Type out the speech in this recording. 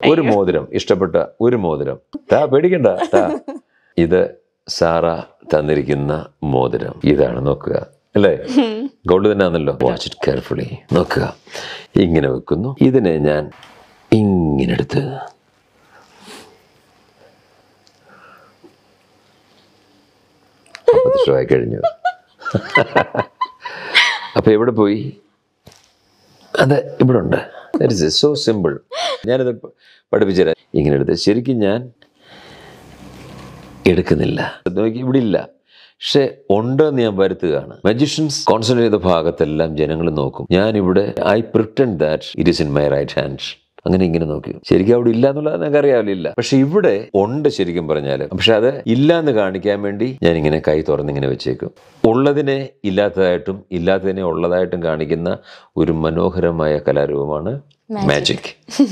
ഒരു മോതിരം ഇഷ്ടപ്പെട്ട ഒരു മോതിരം താ പേടിക്കണ്ട താ ഇത് സാറ തന്നിരിക്കുന്ന മോതിരം ഇതാണ് നോക്കുക അല്ലേ ഗോൾഡ് തന്നെ ആണല്ലോ വാച്ച് ഇറ്റ് കെയർഫുള്ളി നോക്കുക ഇങ്ങനെ വെക്കുന്നു ഇതിനെ ഞാൻ ഇങ്ങനെ എടുത്ത് അപ്രത്യക്ഷമായി കഴിഞ്ഞു അപ്പൊ എവിടെ പോയി അത് ഇവിടെ ഉണ്ട് ഇറ്റ്സ് സോ സിമ്പിൾ ഞാനിത് പഠിപ്പിച്ചു തരാം ഇങ്ങനെ എടുത്ത് ശരിക്കും ഞാൻ എടുക്കുന്നില്ല നോക്കി ഇവിടെ ഇല്ല പക്ഷെ ഉണ്ടെന്ന് ഞാൻ വരുത്തുകയാണ് മജീഷ്യൻസ് കോൺസെൻട്രേറ്റ് ചെയ്ത ഭാഗത്തെല്ലാം ജനങ്ങൾ നോക്കും ഞാനിവിടെ I pretend that it is in my right hand അങ്ങനെ ഇങ്ങനെ നോക്കി ശരിക്കും അവിടെ ഇല്ല എന്നുള്ളത് നിങ്ങൾക്ക് അറിയാവില്ല ഇല്ല പക്ഷെ ഇവിടെ ഉണ്ട് ശരിക്കും പറഞ്ഞാൽ പക്ഷെ അത് ഇല്ല എന്ന് കാണിക്കാൻ വേണ്ടി ഞാൻ ഇങ്ങനെ കൈ തുറന്ന് ഇങ്ങനെ വെച്ചേക്കും ഉള്ളതിനെ ഇല്ലാത്തതായിട്ടും ഇല്ലാത്തതിനെ ഉള്ളതായിട്ടും കാണിക്കുന്ന ഒരു മനോഹരമായ കലാരൂപമാണ് മാജിക്